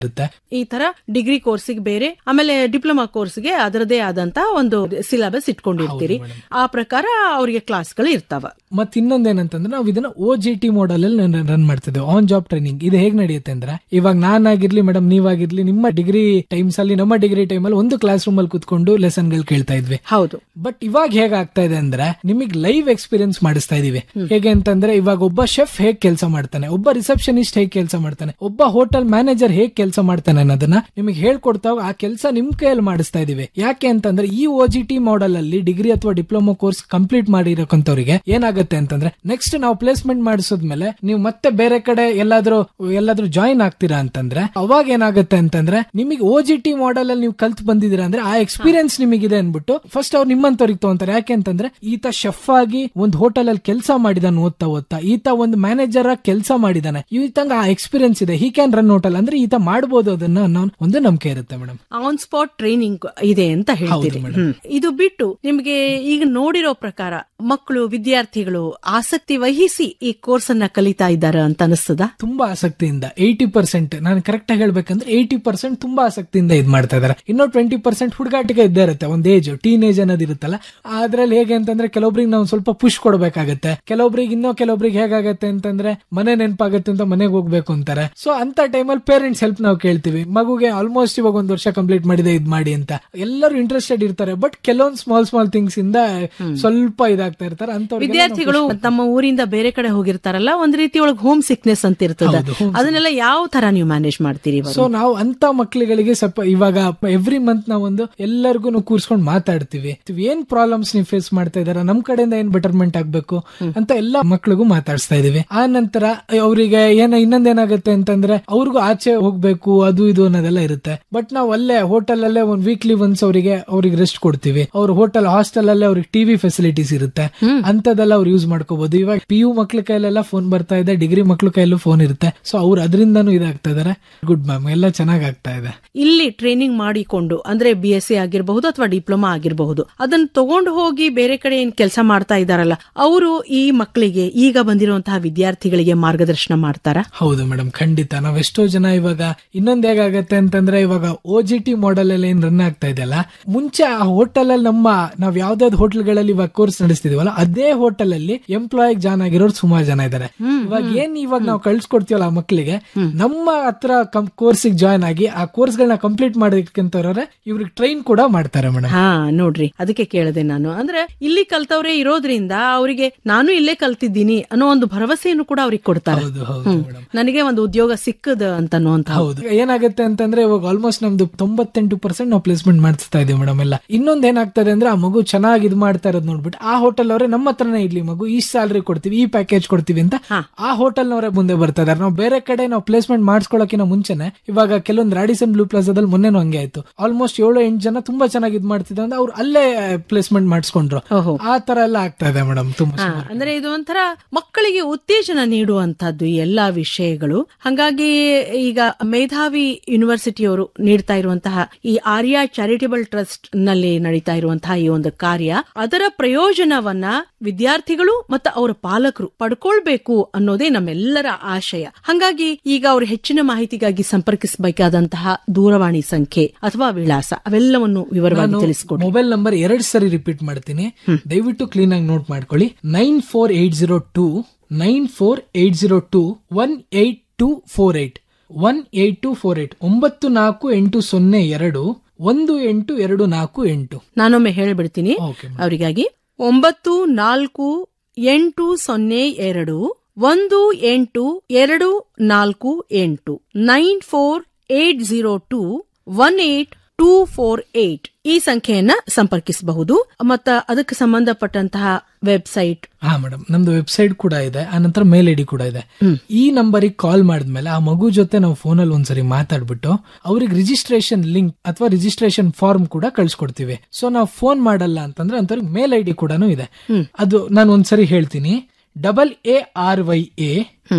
ಇರುತ್ತೆ ಈ ತರ ಡಿಗ್ರಿ ಕೋರ್ಸಿಗೆ ಬೇರೆ ಆಮೇಲೆ ಡಿಪ್ಲೊಮಾ ಕೋರ್ಸ್ಗೆ ಅದರದೇ ಆದಂತ ಒಂದು ಸಿಲೆಬಸ್ ಇಟ್ಕೊಂಡಿರ್ತೀರಿ ಆ ಪ್ರಕಾರ ಅವರಿಗೆ ಕ್ಲಾಸ್ಗಳು ಇರ್ತಾವ ಮತ್ ಇನ್ನೊಂದೇನಂತಂದ್ರೆ ನಾವು ಇದನ್ನ ಓ ಜಿ ಟಿ ಮಾಡೆಲ್ ಅಲ್ಲಿ ರನ್ ಮಾಡ್ತಿದ್ದೇವೆ ಆನ್ ಜಾಬ್ ಟ್ರೈನಿಂಗ್ ಇದು ಹೇಗ್ ನಡೆಯುತ್ತೆ ಅಂದ್ರೆ ಇವಾಗ ನಾನಾಗಿರ್ಲಿ ಮೇಡಮ್ ನೀವಾಗಿರ್ಲಿ ನಿಮ್ಮ ಡಿಗ್ರಿ ಟೈಮ್ಸ್ ಅಲ್ಲಿ ನಮ್ಮ ಡಿಗ್ರಿ ಟೈಮ್ ಅಲ್ಲಿ ಒಂದು ಕ್ಲಾಸ್ ರೂಮ್ ಅಲ್ಲಿ ಕುತ್ಕೊಂಡು ಲೆಸನ್ ಗಳು ಕೇಳ್ತಾ ಇದ್ವಿ ಹೌದು ಬಟ್ ಇವಾಗ ಹೇಗ್ ಆಗ್ತಾ ಇದೆ ಅಂದ್ರೆ ನಿಮಗೆ ಲೈವ್ ಎಕ್ಸ್ಪೀರಿಯನ್ಸ್ ಮಾಡಿಸ್ತಾ ಇದೀವಿ ಹೇಗೆ ಅಂತಂದ್ರೆ ಇವಾಗ ಒಬ್ಬ ಶೆಫ್ ಹೇಗ್ ಕೆಲಸ ಮಾಡ್ತಾನೆ ಒಬ್ಬ ರಿಸೆಪ್ಷನಿಸ್ಟ್ ಹೇಗ್ ಕೆಲಸ ಮಾಡ್ತಾನೆ ಒಬ್ಬ ಹೋಟೆಲ್ ಮ್ಯಾನೇಜರ್ ಹೇಗ್ ಕೆಲಸ ಮಾಡ್ತಾನೆ ಅನ್ನೋದನ್ನ ನಿಮಗೆ ಹೇಳ್ಕೊಡ್ತಾ ಆ ಕೆಲಸ ನಿಮ್ ಕೈಯಲ್ಲಿ ಮಾಡಿಸ್ತಾ ಇದೀವಿ ಯಾಕೆ ಅಂತಂದ್ರೆ ಈ ಓ ಜಿ ಟಿ ಮಾಡೆಲ್ ಅಲ್ಲಿ ಡಿಗ್ರಿ ಅಥವಾ ಡಿಪ್ಲೊಮಾ ಕೋರ್ಸ್ ಕಂಪ್ಲೀಟ್ ಮಾಡಿರೋಕಂತವ್ರಿಗೆ ಏನಾಗುತ್ತೆ ಅಂತಂದ್ರೆ ನೆಕ್ಸ್ಟ್ ನಾವು ಪ್ಲೇಸ್ಮೆಂಟ್ ಮಾಡಿಸೋದ್ಮೇಲೆ ನೀವು ಮತ್ತೆ ಬೇರೆ ಕಡೆ ಎಲ್ಲಾದ್ರೂ ಎಲ್ಲಾದ್ರೂ ಜಾಯಿನ್ ಆಗ್ತೀರಾ ಅಂತಂದ್ರೆ ಅವಾಗ ಏನಾಗುತ್ತೆ ಅಂತಂದ್ರೆ ನಿಮಗೆ ಓ ಜಿ ಟಿ ಮಾಡೆಲ್ ಅಲ್ಲಿ ನೀವು ಕಲ್ತ್ ಬಂದಿದ್ದೀರಾ ಅಂದ್ರೆ ಆ ಎಕ್ಸ್ಪೀರಿಯನ್ಸ್ ನಿಮಗಿದೆ ಅನ್ಬಿಟ್ಟು ಫಸ್ಟ್ ಅವ್ರು ನಿಮ್ಮಂತವ್ರಿಗೆ ತಗೊಂತಾರೆ ಯಾಕೆ ಅಂತಂದ್ರೆ ಈತ ಶೆಫ್ ಆಗಿ ಒಂದು ಹೋಟೆಲ್ ಅಲ್ಲಿ ಕೆಲಸ ಮಾಡಿದಾನೆ ಓದ್ತಾ ಓದ್ತಾ ಈತ ಒಂದು ಮ್ಯಾನೇಜರ್ ಆಗಿ ಕೆಲಸ ಮಾಡಿದಾನೆ ಈತಂಗ ಆ ಎಕ್ಸ್ಪೀರಿಯನ್ಸ್ ಇದೆ ಹಿ ಕ್ಯಾನ್ ರನ್ ಹೋಟೆಲ್ ಅಂದ್ರೆ ಈತ ಮಾಡಬಹುದು ಅದನ್ನ ಅನ್ನೋ ಒಂದು ನಂಬಿಕೆ ಇರುತ್ತೆ ಮೇಡಮ್ ಆನ್ ಸ್ಪಾಟ್ ಟ್ರೈನಿಂಗ್ ಇದೆ ಅಂತ ಹೇಳ್ತೀರಿ ಹೌದು, ಹ್ಮ್. ಇದು ಬಿಟ್ಟು ನಿಮ್ಗೆ ಈಗ ನೋಡಿರೋ ಪ್ರಕಾರ ಮಕ್ಕಳು ವಿದ್ಯಾರ್ಥಿಗಳು ಆಸಕ್ತಿ ವಹಿಸಿ ಈ ಕೋರ್ಸ್ ಅನ್ನ ಕಲಿತಾ ಇದ್ದಾರೆ ಅಂತ ಅನಿಸ್ತದ ತುಂಬಾ ಆಸಕ್ತಿಯಿಂದ ಏಯ್ಟಿ ಪರ್ಸೆಂಟ್ ನಾನು ಕರೆಕ್ಟ್ ಆಗಿ ಹೇಳ್ಬೇಕಂದ್ರೆ ಏಯ್ಟಿ ಪರ್ಸೆಂಟ್ ತುಂಬಾ ಆಸಕ್ತಿಯಿಂದ ಇದ್ ಮಾಡ್ತಾ ಇದಾರೆ ಇನ್ನೂ ಟ್ವೆಂಟಿ ಪರ್ಸೆಂಟ್ ಹುಡುಗಾಟಿಗೆ ಇದ್ದೇ ಇರುತ್ತೆ ಒಂದ್ ಏಜ್ ಟೀನ್ ಏಜ್ ಅನ್ನೋದು ಇರುತ್ತಲ್ಲ ಅದ್ರಲ್ಲಿ ಹೇಗೆ ಅಂತಂದ್ರೆ ಕೆಲವೊಬ್ರಿಗೆ ನಾವು ಸ್ವಲ್ಪ ಪುಷ್ ಕೊಡ್ಬೇಕಾಗತ್ತೆ ಕೆಲವೊಬ್ರಿಗೆ ಇನ್ನೂ ಕೆಲವೊಬ್ರಿಗೆ ಹೇಗಾಗತ್ತೆ ಅಂತಂದ್ರೆ ಮನೆ ನೆನಪಾಗತ್ತೆ ಅಂತ ಮನೆಗೆ ಹೋಗ್ಬೇಕು ಅಂತಾರೆ ಸೊ ಅಂತ ಟೈಮಲ್ಲಿ ಪೇರೆಂಟ್ಸ್ ಹೆಲ್ಪ್ ನಾವು ಕೇಳ್ತೀವಿ ಮಗುಗೆ ಆಲ್ಮೋಸ್ಟ್ ಇವಾಗ ಒಂದ್ ವರ್ಷ ಕಂಪ್ಲೀಟ್ ಮಾಡಿದೆ ಇದ್ ಮಾಡಿ ಅಂತ ಎಲ್ಲರೂ ಇಂಟ್ರೆಸ್ಟೆಡ್ ಇರ್ತಾರೆ ಬಟ್ ಕೆಲವೊಂದ್ ಸ್ಮಾಲ್ ಸ್ಮಾಲ್ ಥಿಂಗ್ಸ್ ಇಂದ ಸ್ವಲ್ಪ ಇದಾಗ್ತಾ ಇರ್ತಾರೆ ಅಂತ ವಿದ್ಯಾರ್ಥಿಗಳು ತಮ್ಮ ಊರಿಂದ ಬೇರೆ ಕಡೆ ಹೋಗಿರ್ತಾರಲ್ಲ ಒಂದ್ ರೀತಿ ಒಳಗ್ ಹೋಮ್ ಸಿಕ್ನೆಸ್ ಅಂತ ಇರ್ತದ ಹೌದು, home ಅದನ್ನೆಲ್ಲ ಯಾವ ತರ ನೀವು ಮ್ಯಾನೇಜ್ ಮಾಡ್ತೀರಿ ಇವಾಗ? ಸೊ ನಾವು ಅಂತ ಮಕ್ಕಳುಗಳಿಗೆ ಸ್ವಲ್ಪ ಇವಾಗ ಎವ್ರಿ ಮಂತ್ ನಾವೊಂದು ಎಲ್ಲರಿಗೂ ಕೂರ್ಸ್ಕೊಂಡು ಮಾತಾಡ್ತೀವಿ ಏನ್ ಪ್ರಾಬ್ಲಮ್ಸ್ ನೀವು ಫೇಸ್ ಮಾಡ್ತಾ ಇದಾರ ನಮ್ ಕಡೆಯಿಂದ ಏನ್ ಬೆಟರ್ಮೆಂಟ್ ಆಗ್ಬೇಕು ಅಂತ ಎಲ್ಲಾ ಮಕ್ಳಿಗೂ ಮಾತಾಡಿಸ್ತಾ ಇದೀವಿ ಆ ನಂತರ ಅವರಿಗೆ ಏನ ಇನ್ನೊಂದೇನಾಗುತ್ತೆ ಅಂತಂದ್ರೆ ಅವ್ರಿಗೂ ಆಚೆ ಹೋಗ್ಬೇಕು ಅದು ಇದು ಅನ್ನೋದೆಲ್ಲ ಇರುತ್ತೆ ಬಟ್ ನಾವು ಅಲ್ಲೇ ಹೋಟೆಲ್ ಅಲ್ಲೇ ಒಂದ್ ವೀಕ್ಲಿ ಒನ್ಸ್ ಅವರಿಗೆ ಅವ್ರಿಗೆ ರೆಸ್ಟ್ ಕೊಡ್ತೀವಿ ಅವ್ರ ಹೋಟೆಲ್ ಹಾಸ್ಟೆಲ್ ಅಲ್ಲೇ ಅವ್ರಿಗೆ ಟಿವಿ ಫೆಸಿಲಿಟೀಸ್ ಇರುತ್ತೆ ಅಂತದೆಲ್ಲ ಅವ್ರು ಯೂಸ್ ಮಾಡ್ಕೋಬಹುದು ಇವಾಗ ಪಿ ಯು ಮಕ್ಳ ಕೈಲೆಲ್ಲ ಫೋನ್ ಬರ್ತಾ ಇದೆ ಡಿಗ್ರಿ ಮಕ್ಳ ಕೈಯಲ್ಲೂ ಫೋನ್ ಇರುತ್ತೆ ಸೊ ಅವ್ರು ಅದರಿಂದನೂ ಇದಾಗ್ತಾ ಇದಾರೆ ಗುಡ್ ಮ್ಯಾಮ್ ಎಲ್ಲ ಚೆನ್ನಾಗ್ ಆಗ್ತಾ ಇದೆ ಇಲ್ಲಿ ಟ್ರೈನಿಂಗ್ ಮಾಡಿಕೊಂಡು ಅಂದ್ರೆ ಬಿ ಎಸ್ ಸಿ ಆಗಿರಬಹುದು ಅಥವಾ ಡಿಪ್ಲೊಮಾ ಆಗಿರಬಹುದು ಅದನ್ನ ತಗೊಂಡು ಹೋಗಿ ಬೇರೆ ಕಡೆ ಏನ್ ಕೆಲಸ ಮಾಡ್ತಾ ಇದಾರಲ್ಲ ಅವರು ಈ ಮಕ್ಕಳಿಗೆ ಈಗ ಬಂದಿರುವಂತಹ ವಿದ್ಯಾರ್ಥಿಗಳಿಗೆ ಮಾರ್ಗದರ್ಶನ ಮಾಡ್ತಾರ ಹೌದು ಮೇಡಮ್ ಖಂಡಿತ ನಾವ್ ಎಷ್ಟೋ ಜನ ಇವಾಗ ಇನ್ನೊಂದ್ ಹೇಗಾಗತ್ತೆ ಅಂತಂದ್ರೆ ಇವಾಗ ಓ ಜಿ ಟಿ ಮಾಡೆಲ್ ಅಲ್ಲಿ ಏನ್ ರನ್ ಆಗ್ತಾ ಇದೆಯಲ್ಲ ಮುಂಚೆ ಆ ಹೋಟೆಲ್ ಅಲ್ಲಿ ನಮ್ಮ ನಾವ್ ಯಾವ್ದಾವ್ದು ಹೋಟೆಲ್ಗಳಲ್ಲಿ ಇವಾಗ ಕೋರ್ಸ್ ನಡೆಸ್ತಿದೀವಲ್ಲ ಅದೇ ಹೋಟೆಲ್ ಅಲ್ಲಿ ಎಂಪ್ಲಾಯ್ ಜಾನ್ ಆಗಿರೋರು ಸುಮಾರು ಜನ ಇದಾರೆ ಇವಾಗ ಏನ್ ಇವಾಗ ನಾವು ಕಳ್ಸಿಕೊಡ್ತೀವಲ್ಲ ಆ ಮಕ್ಕಳಿಗೆ ನಮ್ಮ ಹತ್ರ ಕೋರ್ಸ್ ಜಾಯ್ನ್ ಆಗಿ ಆ ಕೋರ್ಸ್ ಗಳನ್ನ ಕಂಪ್ಲೀಟ್ ಮಾಡೋದಕ್ಕಂತವ್ರೆ ಇವ್ರಿಗೆ ಟ್ರೈನ್ ಕೂಡ ಮಾಡ್ತಾರೆ ಮೇಡಮ್ ಹಾ ನೋಡ್ರಿ ಅದಕ್ಕೆ ಕೇಳಿದೆ ನಾನು ಅಂದ್ರೆ ಇಲ್ಲಿ ಕಲ್ತವ್ರೆ ಇರೋದ್ರಿಂದ ಅವರಿಗೆ ನಾನು ಇಲ್ಲೇ ಕಲ್ತಿದ್ದೀನಿ ಅನ್ನೋ ಒಂದು ಭರವಸೆಯನ್ನು ಕೂಡ ಅವ್ರಿಗೆ ಕೊಡ್ತಾರೆ ಹೌದು ಹೌದು ಹ್ಮ್. ಮೇಡಮ್ ನನಗೆ ಒಂದು ಉದ್ಯೋಗ ಸಿಕ್ಕದ ಅಂತ ಅನ್ನುವಂತ ಹೌದು ಏನಾಗುತ್ತೆ ಅಂತಂದ್ರೆ ಇವಾಗ ಆಲ್ಮೋಸ್ಟ್ ನಮ್ದು ತೊಂಬತ್ತೆಂಟು ಪರ್ಸೆಂಟ್ ನಾವು ಪ್ಲೇಸ್ಮೆಂಟ್ ಮಾಡಿಸ್ತಾ ಇದೀವಿ ಮೇಡಮ್ ಎಲ್ಲ ಇನ್ನೊಂದ್ ಏನಾಗ್ತದೆ ಅಂದ್ರೆ ಆ ಮಗು ಚೆನ್ನಾಗಿ ಇದು ಮಾಡ್ತಾ ಇರೋದು ನೋಡ್ಬಿಟ್ಟು ಆ ಹೋಟೆಲ್ ಅವರೇ ನಮ್ಮ ಹತ್ರನೇ ಇರ್ಲಿ ಮಗು ಈ ಸ್ಯಾಲರಿ ಕೊಡ್ತೀವಿ ಈ ಪ್ಯಾಕೇಜ್ ಕೊಡ್ತೀವಿ ಅಂತ ಆ ಹೋಟೆಲ್ ನವರೇ ಮುಂದೆ ಬರ್ತಾ ಇದಾರೆ ನಾವು ಬೇರೆ ಕಡೆ ನಾವು ಪ್ಲೇಸ್ಮೆಂಟ್ ಮಾಡಿಸ್ಕೊಳ್ಳೋಕಿನ ಮುಂಚೆನೆ ಇವಾಗ ಕೆಲವೊಂದು ರಾಡಿಸನ್ ಬ್ಲೂ ಪ್ಲಾಜಾದಲ್ಲಿ ಮೊನ್ನೆನೂ ಹಂಗೆ ಆಯ್ತು ಆಲ್ಮೋಸ್ಟ್ ಏಳು ಎಂಟು ಜನ ತುಂಬಾ ಚೆನ್ನಾಗಿ ಇದು ಮಾಡ್ತಿದ್ರು ಅಂದ್ರೆ ಅವ್ರು ಅಲ್ಲೇ ಪ್ಲೇಸ್ಮೆಂಟ್ ಮಾಡಿಸ್ಕೊಂಡ್ರು ಓಹೋ. ಆ ತರ ಎಲ್ಲ ಆಗ್ತಾ ಇದೆ ಮೇಡಮ್ ತುಂಬಾ ಹಾ, ಅಂದ್ರೆ ಇದು ಒಂಥರ ಮಕ್ಕಳಿಗೆ ಉತ್ತೇಜನ ನೀಡುವಂತಹದ್ದು ಈ ಎಲ್ಲಾ ವಿಷಯಗಳು ಹಾಗಾಗಿ ಈಗ ಮೇಧಾವಿ ಯೂನಿವರ್ಸಿಟಿಯವರು ನೀಡ್ತಾ ಇರುವಂತಹ ಈ ಆರ್ಯ ಚಾರಿಟೇಬಲ್ ಟ್ರಸ್ಟ್ ನಲ್ಲಿ ನಡೀತಾ ಇರುವಂತಹ ಈ ಒಂದು ಕಾರ್ಯ ಅದರ ಪ್ರಯೋಜನವನ್ನ ವಿದ್ಯಾರ್ಥಿಗಳು ಮತ್ತು ಅವರ ಪಾಲಕರು ಪಡ್ಕೊಳ್ಬೇಕು ಅನ್ನೋದೇ ನಮ್ಮೆಲ್ಲರ ಆಶಯ ಹಾಗಾಗಿ ಈಗ ಅವರು ಹೆಚ್ಚಿನ ಮಾಹಿತಿಗಾಗಿ ಸಂಪರ್ಕಿಸಬೇಕಾದಂತಹ ದೂರವಾಣಿ ಸಂಖ್ಯೆ ಅಥವಾ ವಿಳಾಸ ಅವೆಲ್ಲವನ್ನು ವಿವರವಾಗಿ ತಿಳಿಸಿಕೊಡಿ ಮೊಬೈಲ್ ನಂಬರ್ ಎರಡ್ ಸರಿ ರಿಪೀಟ್ ಮಾಡ್ತೀನಿ ದಯವಿಟ್ಟು ಕ್ಲೀನ್ ಆಗಿ ನೋಟ್ ಮಾಡ್ಕೊಳ್ಳಿ nine four eight zero two nine four eight zero two one eight two four eight one eight two four eight ಒಂಬತ್ತು ನಾಲ್ಕು ಎಂಟು ಸೊನ್ನೆ ಎರಡು ಒಂದು ಎಂಟು ಎರಡು ನಾಲ್ಕು ಎಂಟು ನಾನೊಮ್ಮೆ ಹೇಳ್ಬಿಡ್ತೀನಿ ಓಕೆ ಅವರಿಗಾಗಿ ಒಂಬತ್ತು ನಾಲ್ಕು ಎಂಟು ಸೊನ್ನೆ ಎರಡು ಒಂದು ಎಂಟು ಎರಡು ನಾಲ್ಕು ಎಂಟು nine four eight zero two one eight two four eight ಈ ಸಂಖ್ಯೆಯನ್ನ ಸಂಪರ್ಕಿಸಬಹುದು ಮತ್ತ ಅದಕ್ಕೆ ಸಂಬಂಧಪಟ್ಟಂತಹ ವೆಬ್ಸೈಟ್ ಹಾ ಮೇಡಮ್ ನಮ್ದು ವೆಬ್ಸೈಟ್ ಕೂಡ ಇದೆ ಆ ನಂತರ ಮೇಲ್ ಐಡಿ ಕೂಡ ಇದೆ ಈ ನಂಬರಿಗೆ ಕಾಲ್ ಮಾಡಿದ್ಮೇಲೆ ಆ ಮಗು ಜೊತೆ ನಾವು ಫೋನಲ್ಲಿ ಒಂದ್ಸರಿ ಮಾತಾಡ್ಬಿಟ್ಟು ಅವ್ರಿಗೆ ರಿಜಿಸ್ಟ್ರೇಷನ್ ಲಿಂಕ್ ಅಥವಾ ರಿಜಿಸ್ಟ್ರೇಷನ್ ಫಾರ್ಮ್ ಕೂಡ ಕಳ್ಸಿಕೊಡ್ತೀವಿ ಸೊ ನಾವು ಫೋನ್ ಮಾಡಲ್ಲ ಅಂತಂದ್ರೆ ಅಂತ ಮೇಲ್ ಐಡಿ ಕೂಡ ಇದೆ ಅದು ನಾನು ಒಂದ್ಸರಿ ಹೇಳ್ತೀನಿ double A R Y A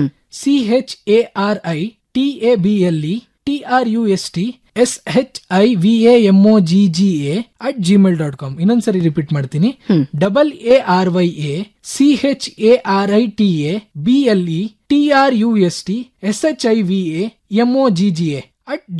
C H A R I T A B L E T R U S T S H I V A M O G G A at Gmail dot com ಇನ್ನೊಂದ್ಸರಿ repeat ಮಾಡ್ತೀನಿ double A R Y A C H A R I T A B L E T R U S T S H I V A M O G G A at